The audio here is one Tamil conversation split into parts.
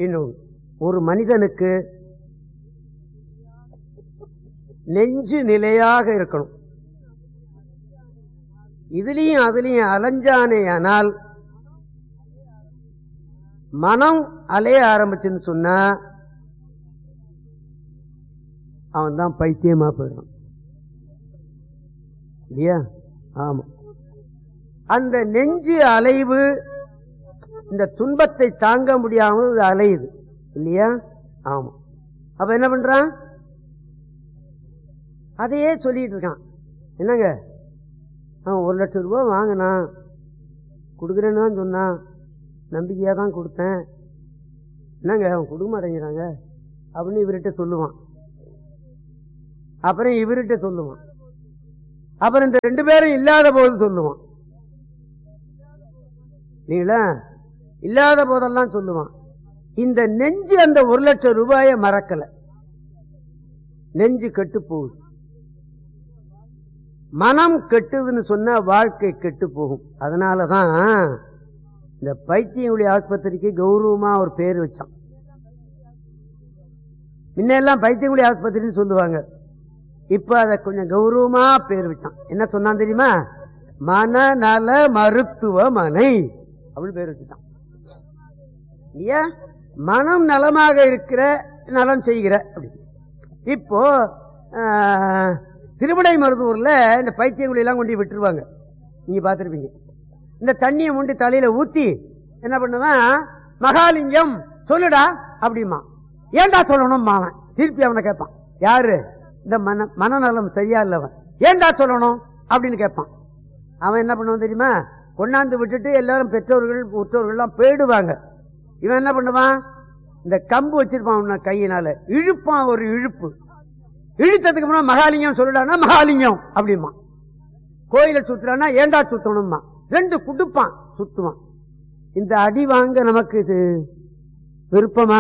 இன்னொன்று ஒரு மனிதனுக்கு நெஞ்சு நிலையாக இருக்கணும் இதுலயும் அதுலயும் அலைஞ்சானே ஆனால் மனம் அலைய ஆரம்பிச்சுன்னு சொன்னா அவன் தான் பைத்தியமா போயிடும் இல்லையா ஆமா அந்த நெஞ்சு அலைவு இந்த துன்பத்தை தாங்க முடியாமல் இது அலையுது இல்லையா ஆமா அப்ப என்ன பண்றான் அதையே சொல்லிட்டு இருக்கான் என்னங்க அவன் ஒரு லட்சம் ரூபாய் வாங்கினான் கொடுக்குறேன்னு தான் சொன்னான் நம்பிக்கையா தான் கொடுத்தேன் என்னங்க அவன் கொடுக்க மாட்டேங்கிறாங்க அப்படின்னு இவர்கிட்ட சொல்லுவான் அப்புறம் இவர்கிட்ட சொல்லுவான் அப்புறம் இந்த ரெண்டு பேரும் இல்லாத போது சொல்லுவான் இல்லைங்களா இல்லாத போதெல்லாம் சொல்லுவான் இந்த நெஞ்சு அந்த ஒரு லட்சம் ரூபாயை மறக்கல நெஞ்சு கெட்டு போகுது மனம் கெட்டுதுன்னு சொன்னா வாழ்க்கை கெட்டு போகும் அதனாலதான் இந்த பைத்தியங்களுடைய ஆஸ்பத்திரிக்கு கௌரவமா ஒரு பேர் வச்சான் முன்னெல்லாம் பைத்தியங்குடி ஆஸ்பத்திரின்னு சொல்லுவாங்க இப்ப அத கொஞ்சம் கௌரவமா பேர் வச்சான் என்ன சொன்னான் தெரியுமா மனநல மருத்துவமனை அப்படின்னு பேர் வச்சுட்டான் இல்லையா மனம் நலமாக இருக்கிற நலம் செய்கிற அப்படி இப்போ ஆஹ், திருவிடை மருதூர்ல இந்த பைத்தியங்களை எல்லாம் கொண்டு போய் விட்டுருவாங்க நீங்க பார்த்திருப்பீங்க இந்த தண்ணியை முண்டி தலையில ஊத்தி என்ன பண்ணுவான் மகாலிங்கம் சொல்லுடா அப்படிமா ஏன்டா சொல்லணும் அவன் திருப்பி அவனை கேட்பான் யாரு இந்த மன மனநலம் சரியா இல்லவன் ஏன்டா சொல்லணும் அப்படின்னு கேட்பான் அவன் என்ன பண்ணுவான் தெரியுமா கொண்டாந்து விட்டுட்டு எல்லாரும் பெற்றோர்கள் உற்றோர்கள் எல்லாம் போயிடுவாங்க இவன் என்ன பண்ணுவான் இந்த கம்பு வச்சிருப்பான் அவன கையினால இழுப்பான் ஒரு இழுப்பு இழுத்ததுக்கு முன்னாடி மகாலிங்கம் சொல்லுடானா மகாலிங்கம் அப்படிமா கோயிலை சுத்துறானா ஏண்டா சுத்தணுமா ரெண்டு குடுப்பான் சுத்துவான் இந்த அடி வாங்க நமக்கு இது விருப்பமா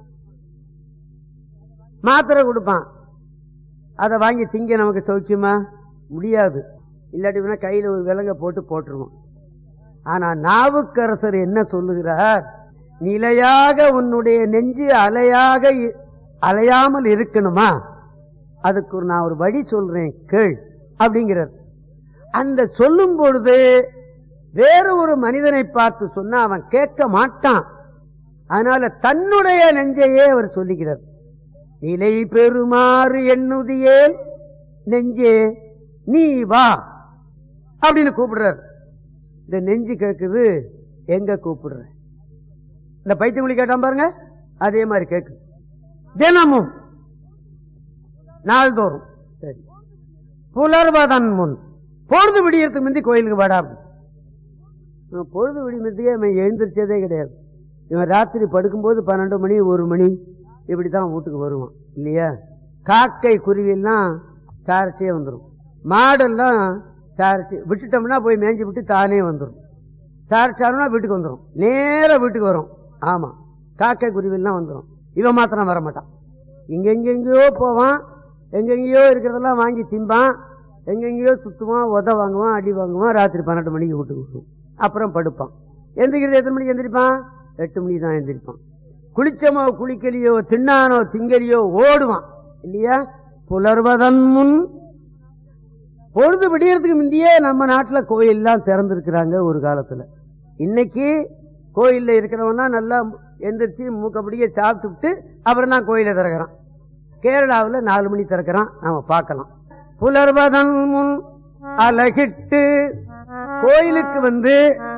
மாத்திரை கொடுப்பான் அதை வாங்கி திங்க நமக்கு சௌக்கியமா முடியாது இல்லாட்டி வேணா கையில ஒரு விலங்க போட்டு போட்டுருவோம் ஆனா நாவுக்கரசர் என்ன சொல்லுகிறார் நிலையாக உன்னுடைய நெஞ்சு அலையாக இ- அலையாமல் இருக்கணுமா அதுக்கு ஒரு நான் ஒரு வழி சொல்றேன் கேள் அப்படிங்கிறார் அந்த சொல்லும் பொழுது வேற ஒரு மனிதனை பார்த்து சொன்னா அவன் கேட்க மாட்டான் அதனால தன்னுடைய நெஞ்சையே அவர் சொல்லுகிறார் நிலை பெறுமாறு எண்ணுதியேல் நெஞ்சே நீ வா அப்படின்னு கூப்பிடுறார் இந்த நெஞ்சு கேக்குது எங்க கூப்பிடுற இந்த பைத்தியங்குழி கேட்டான் பாருங்க அதே மாதிரி கேக்கு தினமும் நாள்தோறும் சரி புலர்வதன் முன் பொழுது விடியறதுக்கு முந்தி கோயிலுக்கு வாடா அப்படி. இவன் பொழுது விடியறதுக்கே இவன் எழுந்திரிச்சதே கிடையாது இவன் ராத்திரி படுக்கும்போது பன்னெண்டு மணி ஒரு மணி இப்படித்தான் வீட்டுக்கு வருவான் இல்லையா காக்கை குருவியெல்லாம் சாரட்டியே வந்துடும் மாடெல்லாம் சாரட்டி விட்டுட்டோம்னா போய் மேய்ஞ்சி விட்டு தானே வந்துடும் சாரட்டாருன்னா வீட்டுக்கு வந்துடும் நேரா வீட்டுக்கு வரும் ஆமா காக்கை குருவியெல்லாம் வந்துடும் இவன் மாத்திரம் வர மாட்டான் இங்க எங்கெங்கயோ போவான் எங்கெங்கயோ இருக்கிறதெல்லாம் வாங்கி திம்பான் எங்கெங்கயோ சுத்துவான் உத வாங்குவான் அடி வாங்குவான் ராத்திரி பன்னெண்டு மணிக்கு வீட்டுக்கு வருவான் அப்புறம் படுப்பான் எந்திரிக்கிறது எத்தனை மணிக்கு எந்திரிப்பான் எட்டு மணிக்கு தான் எந்திரிப்பான் குளிச்சமோ குளிக்கலையோ தின்னானோ திங்கலியோ ஓடுவான் இல்லையா புலர்வதன் முன் பொழுது விடியறதுக்கு முந்தையே நம்ம நாட்டுல கோயில்லாம் திறந்திருக்கிறாங்க ஒரு காலத்துல இன்னைக்கு கோயில்ல இருக்கிறவன் தான் நல்லா எந்திரிச்சு மூக்கப்படியே சாப்பிட்டுட்டு அப்புறம் தான் கோயிலை திறக்கிறான் கேரளாவில் நாலு மணி திறக்கிறான் நாம பார்க்கலாம் புலர்வதன் முன் அலகிட்டு கோயிலுக்கு வந்து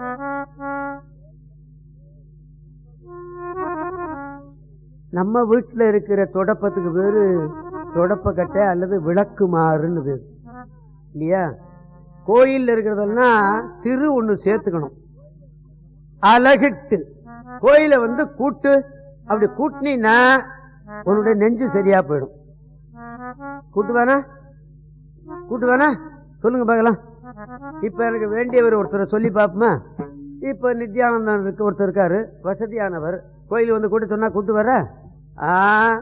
நம்ம வீட்டுல இருக்கிற தொடப்பத்துக்கு பேரு தொடப்பக்கட்டை அல்லது விளக்குமாறுன்னு பேரு இல்லையா கோயில்ல இருக்கிறதெல்லாம் திரு ஒண்ணு சேர்த்துக்கணும் அழகிட்டு கோயில வந்து கூட்டு அப்படி கூட்டினா உன்னுடைய நெஞ்சு சரியா போயிடும் கூட்டு வேணா கூட்டு வேணா சொல்லுங்க பார்க்கலாம் இப்ப எனக்கு வேண்டியவர் ஒருத்தரை சொல்லி பார்ப்போமா இப்ப நித்யானந்தன் இருக்கு ஒருத்தர் இருக்காரு வசதியானவர் கோயில் வந்து கூட்ட சொன்னா கூட்டு வர ஆ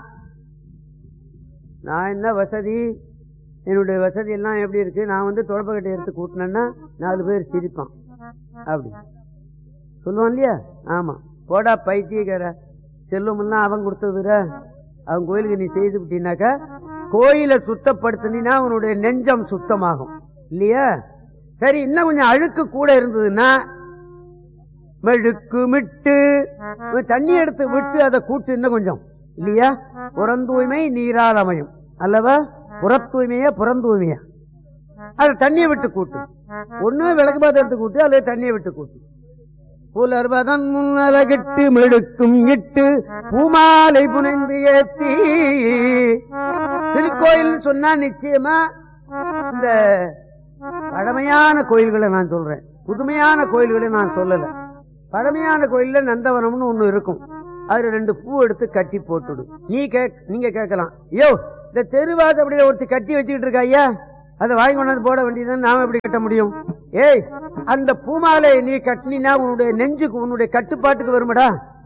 நான் என்ன வசதி என்னுடைய வசதி எல்லாம் எப்படி இருக்கு நான் வந்து தொடப்பக்கட்டை எடுத்து கூட்டினேன்னா நாலு பேர் சிரிப்பான் அப்படி சொல்லுவான் இல்லையா ஆமா போடா பைத்தியக்கார செல்வமெல்லாம் அவன் கொடுத்ததுல அவன் கோயிலுக்கு நீ செய்து விட்டீனாக்கா கோயிலை சுத்தப்படுத்தினா அவனுடைய நெஞ்சம் சுத்தமாகும் இல்லையா சரி இன்னும் கொஞ்சம் அழுக்கு கூட இருந்ததுன்னா மெழுக்கு மிட்டு தண்ணி எடுத்து விட்டு அதை கூட்டு இன்னும் கொஞ்சம் இல்லையா புறந்தூய்மை நீரால் அமையும் அல்லவா புறத்தூய்மையா புறந்தூய்மையா அது தண்ணியை விட்டு கூட்டு ஒண்ணு விளக்கு பாத்திரம் எடுத்து கூட்டு அல்லது தண்ணியை விட்டு கூட்டு புலர்வதன் முன்னலகிட்டு மெடுக்கும் இட்டு பூமாலை புனைந்து ஏத்தி திருக்கோயில் சொன்னா நிச்சயமா இந்த பழமையான கோயில்களை நான் சொல்றேன் புதுமையான கோயில்களை நான் சொல்லல பழமையான கோயில்ல நந்தவனம்னு ஒண்ணு இருக்கும் அதுல ரெண்டு பூ எடுத்து கட்டி போட்டுடு நீ கேக் நீங்க கேட்கலாம் ஐயோ இந்த தெருவாசப்படியில ஒருத்தி கட்டி வச்சுக்கிட்டு இருக்கா ஐயா அதை வாங்கி கொண்டாந்து போட வேண்டியதுன்னு நாம எப்படி கட்ட முடியும் ஏய் அந்த பூமாலை நீ கட்டினா உன்னுடைய நெஞ்சுக்கு உன்னுடைய கட்டுப்பாட்டுக்கு வருமடா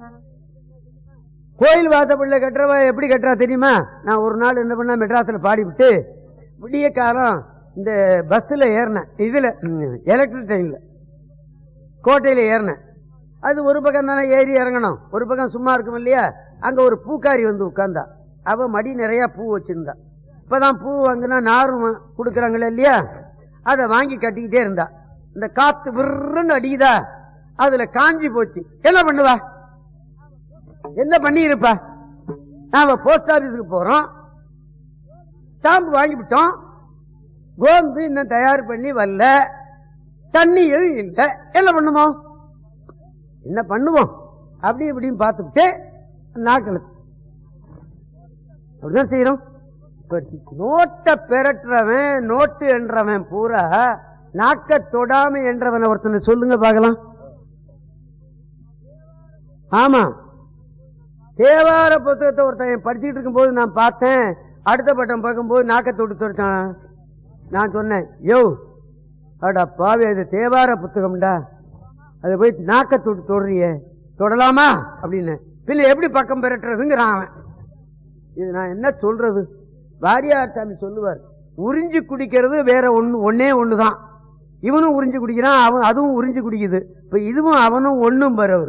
கோயில் வாசப்படியில கட்டுறவ எப்படி கட்டுறா தெரியுமா நான் ஒரு நாள் என்ன பண்ண மெட்ராஸ்ல பாடிவிட்டு விடிய காலம் இந்த பஸ்ல ஏறினேன் இதுல எலக்ட்ரிக் ட்ரெயின்ல கோட்டையில ஏறினேன் அது ஒரு பக்கம் தானே ஏறி இறங்கணும் ஒரு பக்கம் சும்மா இருக்கும் இல்லையா அங்க ஒரு பூக்காரி வந்து உட்கார்ந்தா அவ மடி நிறைய பூ வச்சிருந்தா இப்பதான் பூ வாங்கினா நாரும் கொடுக்கறாங்களே இல்லையா அதை வாங்கி கட்டிக்கிட்டே இருந்தா இந்த காத்து விருன்னு அடிக்குதா அதுல காஞ்சி போச்சு என்ன பண்ணுவா என்ன பண்ணி இருப்பா நாம போஸ்ட் ஆபீஸுக்கு போறோம் ஸ்டாம்ப் வாங்கிவிட்டோம் கோந்து இன்னும் தயார் பண்ணி வரல தண்ணியும் இல்லை என்ன பண்ணுவோம் என்ன பண்ணுவோம் அப்படி இப்படின்னு பார்த்துட்டு நாக்கள் அப்படிதான் செய்யறோம் இப்ப நோட்டை பெறட்டுறவன் நோட்டு என்றவன் பூரா நாக்க தொடாம என்றவன் ஒருத்தனை சொல்லுங்க பார்க்கலாம் ஆமா தேவார புத்தகத்தை ஒருத்தன் படிச்சுட்டு இருக்கும்போது நான் பார்த்தேன் அடுத்த பட்டம் பார்க்கும்போது நாக்க தொட்டு தொடுத்தான் நான் சொன்னேன் யோ அடா பாவி அது தேவார புத்தகம்டா அதை போய் நாக்க தொட்டு தொடுறியே தொடலாமா அப்படின்னு பின்ன எப்படி பக்கம் பெறட்டுறதுங்கிறான் அவன் இது நான் என்ன சொல்றது வாரியார் சாமி சொல்லுவார் உறிஞ்சி குடிக்கிறது வேற ஒண்ணு ஒன்னே ஒண்ணுதான் இவனும் உறிஞ்சி குடிக்கிறான் அவன் அதுவும் உறிஞ்சி குடிக்குது இப்ப இதுவும் அவனும் ஒண்ணும் பெறவர்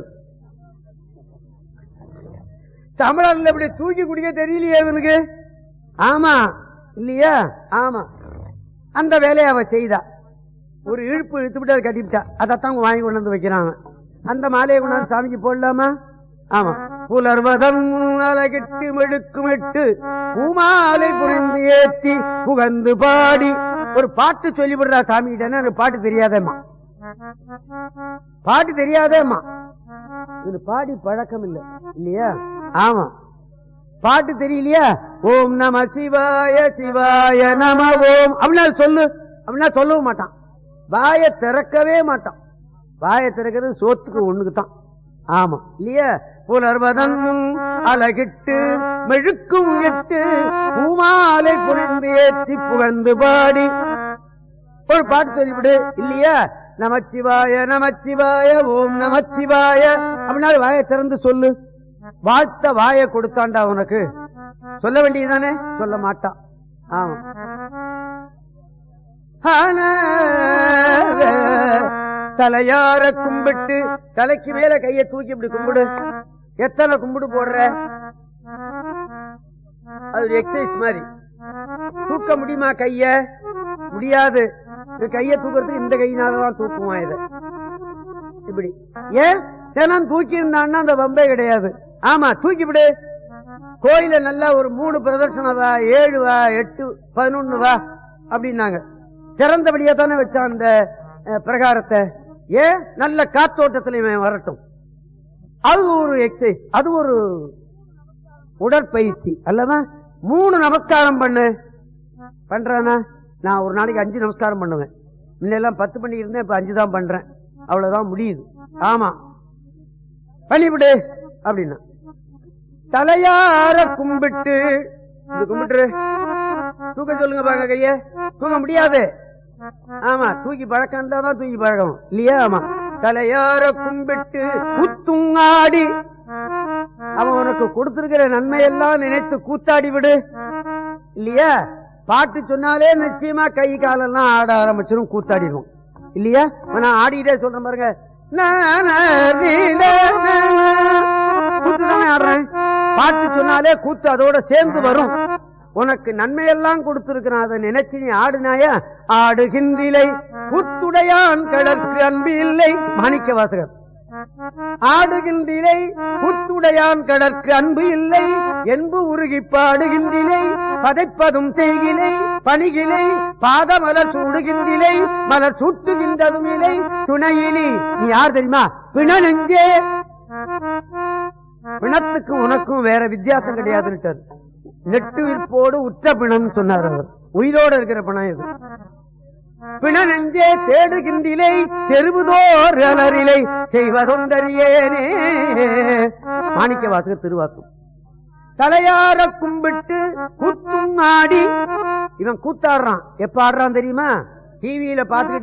தமிழர்ல இப்படி தூக்கி குடிக்க தெரியலையே இவனுக்கு ஆமா இல்லையா ஆமா அந்த வேலையை அவ செய்தா ஒரு இழுப்பு இழுத்து விட்டு அதை கட்டிவிட்டா அதைத்தான் வாங்கி கொண்டு வந்து வைக்கிறாங்க அந்த மாலையை கொண்டாந்து சாமிக்கு போடலாமா ஆமா புலர்வதம் அலகிட்டு மெழுக்குமிட்டு பூமாலை புரிந்து ஏத்தி புகந்து பாடி ஒரு பாட்டு சொல்லிவிடுறா சாமி கிட்ட எனக்கு பாட்டு தெரியாதேம்மா பாட்டு தெரியாதேம்மா இது பாடி பழக்கம் இல்ல இல்லையா ஆமா பாட்டு தெரியலையா ஓம் நம சிவாய சிவாய நம ஓம் அப்படின்னா சொல்லு அப்படின்னா சொல்லவும் மாட்டான் வாய திறக்கவே மாட்டான் வாய திறக்கிறது சோத்துக்கு ஒண்ணுக்கு தான் ஆமா இல்லையா புலர்வதன் அழகிட்டு மெழுக்கும் எட்டு பூமாலை புரிந்து ஏற்றி புகழ்ந்து பாடி ஒரு பாட்டு சொல்லிவிடு இல்லையா நமச்சிவாய நமச்சிவாய ஓம் நமச்சிவாய அப்படின்னா வாயை திறந்து சொல்லு வாழ்த்த வாயை கொடுத்தாண்டா உனக்கு சொல்ல வேண்டியதுதானே சொல்ல மாட்டான் ஆமா தலையார கும்பிட்டு தலைக்கு மேல கைய தூக்கி இப்படி கும்பிடு எத்தனை கும்பிடு போடுற அது ஒரு எக்ஸசைஸ் மாதிரி தூக்க முடியுமா கைய முடியாது இந்த கைய தூக்குறதுக்கு இந்த கையினாலதான் தூக்குவான் இதை இப்படி ஏன் தினம் தூக்கி இருந்தான்னா அந்த பம்பே கிடையாது ஆமா தூக்கி விடு கோயில நல்லா ஒரு மூணு பிரதர்ஷனம் வா ஏழு வா எட்டு பதினொன்னு வா அப்படின்னாங்க திறந்தபடியா தானே வச்சான் அந்த அஹ், பிரகாரத்தை ஏன் நல்ல காத்தோட்டத்துல இவன் வரட்டும் அது ஒரு எக்ஸசைஸ் அது ஒரு உடற்பயிற்சி அல்லவா மூணு நமஸ்காரம் பண்ணு பண்றானா நான் ஒரு நாளைக்கு அஞ்சு நமஸ்காரம் பண்ணுவேன் முன்னெல்லாம் பத்து பண்ணி இருந்தேன் இப்ப அஞ்சு தான் பண்றேன் அவ்வளவுதான் முடியுது ஆமா பண்ணிவிடு அப்படின்னா தலையார கும்பிட்டு இது கும்பிட்டு தூக்க சொல்லுங்க பாருங்க கைய தூக்க முடியாது ஆமா தூக்கி பழக்கம் இருந்தா தான் தூக்கி பழக்கணும் இல்லையா ஆமா தலையார கும்பிட்டு குத்துங்காடி அவன் உனக்கு கொடுத்திருக்கிற நன்மையெல்லாம் நினைத்து கூத்தாடி விடு இல்லையா பாட்டு சொன்னாலே நிச்சயமா கை காலெல்லாம் ஆட ஆரம்பிச்சிடும் கூத்தாடிடும் இல்லையா இப்ப நான் ஆடிட்டே சொல்றேன் பாருங்க நா, நா, நீ, நா, நா. கூத்து தானே ஆடுறேன் சொன்னாலே கூத்து அதோட சேர்ந்து வரும் உனக்கு நன்மையெல்லாம் கொடுத்திருக்கிறான் அதை நினைச்சு நீ ஆடுனாயா ஆடுகின்றிலை புத்துடையான் கடற்கு அன்பு இல்லை மாணிக்க வாசகர் ஆடுகின்றிலை புத்துடையான் கடற்கு அன்பு இல்லை என்பு உருகி பாடுகின்றிலை பதைப்பதும் செய்கிலை பணிகிலை பாதமலர் சூடுகின்றிலை மலர் சூட்டுகின்றதும் இலை துணையிலி நீ யார் தெரியுமா பிண நெஞ்சே பிணத்துக்கு உனக்கும் வேற வித்தியாசம் கிடையாதுன்னு நெட்டு விற்போடு உற்ற பிணம் சொன்னார் அவர் உயிரோடு இருக்கிற பிணம் இது பிண நெஞ்சே தேடுகின்றிலை தெருவுதோர் அலரிலை செய்வதொன்றறியேனே மாணிக்க வாசக திருவாக்கும் தலையார கும்பிட்டு கூத்தும் ஆடி இவன் கூத்தாடுறான் எப்ப ஆடுறான் தெரியுமா டிவியில பாத்துக்கிட்டு